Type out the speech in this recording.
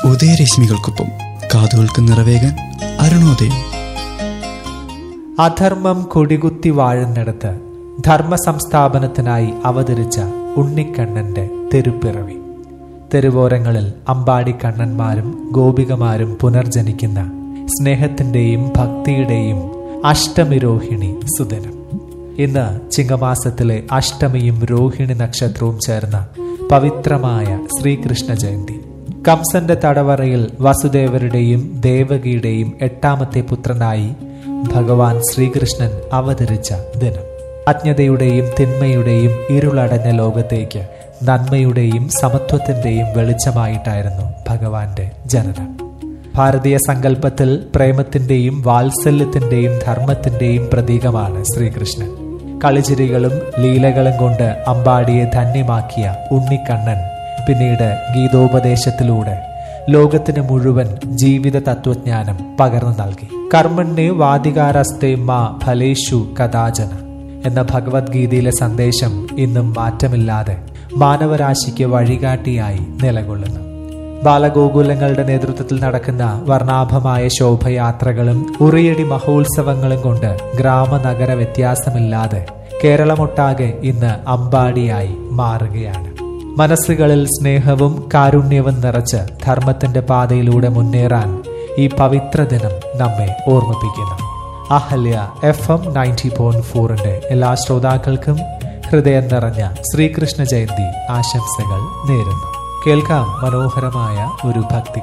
ഉദയരശ്മികൾക്കൊപ്പം കാതുകൾക്ക് നിറവേകാൻ അരുണോദയം അധർമ്മം കൊടികുത്തി വാഴുന്നിടത്ത് ധർമ്മ സംസ്ഥാപനത്തിനായി അവതരിച്ച ഉണ്ണിക്കണ്ണന്റെ തെരുപ്പിറവി തെരുവോരങ്ങളിൽ അമ്പാടിക്കണ്ണന്മാരും ഗോപികമാരും പുനർജനിക്കുന്ന സ്നേഹത്തിന്റെയും ഭക്തിയുടെയും അഷ്ടമിരോഹിണി സുദിനം ഇന്ന് ചിങ്ങമാസത്തിലെ അഷ്ടമിയും രോഹിണി നക്ഷത്രവും ചേർന്ന പവിത്രമായ ശ്രീകൃഷ്ണ ജയന്തി കംസന്റെ തടവറയിൽ വസുദേവരുടെയും ദേവകിയുടെയും എട്ടാമത്തെ പുത്രനായി ഭഗവാൻ ശ്രീകൃഷ്ണൻ അവതരിച്ച ദിനം അജ്ഞതയുടെയും തിന്മയുടെയും ഇരുളടഞ്ഞ ലോകത്തേക്ക് നന്മയുടെയും സമത്വത്തിന്റെയും വെളിച്ചമായിട്ടായിരുന്നു ഭഗവാന്റെ ജനനം ഭാരതീയ സങ്കല്പത്തിൽ പ്രേമത്തിന്റെയും വാത്സല്യത്തിന്റെയും ധർമ്മത്തിന്റെയും പ്രതീകമാണ് ശ്രീകൃഷ്ണൻ കളിച്ചിരികളും ലീലകളും കൊണ്ട് അമ്പാടിയെ ധന്യമാക്കിയ ഉണ്ണിക്കണ്ണൻ പിന്നീട് ഗീതോപദേശത്തിലൂടെ ലോകത്തിന് മുഴുവൻ ജീവിത തത്വജ്ഞാനം പകർന്നു നൽകി കർമ്മണ്യെ വാദികാരസ്തേ മാ ഫലേഷു കഥാചന എന്ന ഭഗവത്ഗീതയിലെ സന്ദേശം ഇന്നും മാറ്റമില്ലാതെ മാനവരാശിക്ക് വഴികാട്ടിയായി നിലകൊള്ളുന്നു ബാലഗോകുലങ്ങളുടെ നേതൃത്വത്തിൽ നടക്കുന്ന വർണ്ണാഭമായ ശോഭയാത്രകളും ഉറിയടി മഹോത്സവങ്ങളും കൊണ്ട് ഗ്രാമനഗര വ്യത്യാസമില്ലാതെ കേരളമൊട്ടാകെ ഇന്ന് അമ്പാടിയായി മാറുകയാണ് മനസ്സുകളിൽ സ്നേഹവും കാരുണ്യവും നിറച്ച് ധർമ്മത്തിന്റെ പാതയിലൂടെ മുന്നേറാൻ ഈ പവിത്ര ദിനം നമ്മെ ഓർമ്മിപ്പിക്കുന്നു Ahalya F M ninety point ഫോറിന്റെ എല്ലാ ശ്രോതാക്കൾക്കും ഹൃദയം നിറഞ്ഞ ശ്രീകൃഷ്ണ ജയന്തി ആശംസകൾ നേരുന്നു കേൾക്കാം മനോഹരമായ ഒരു ഭക്തി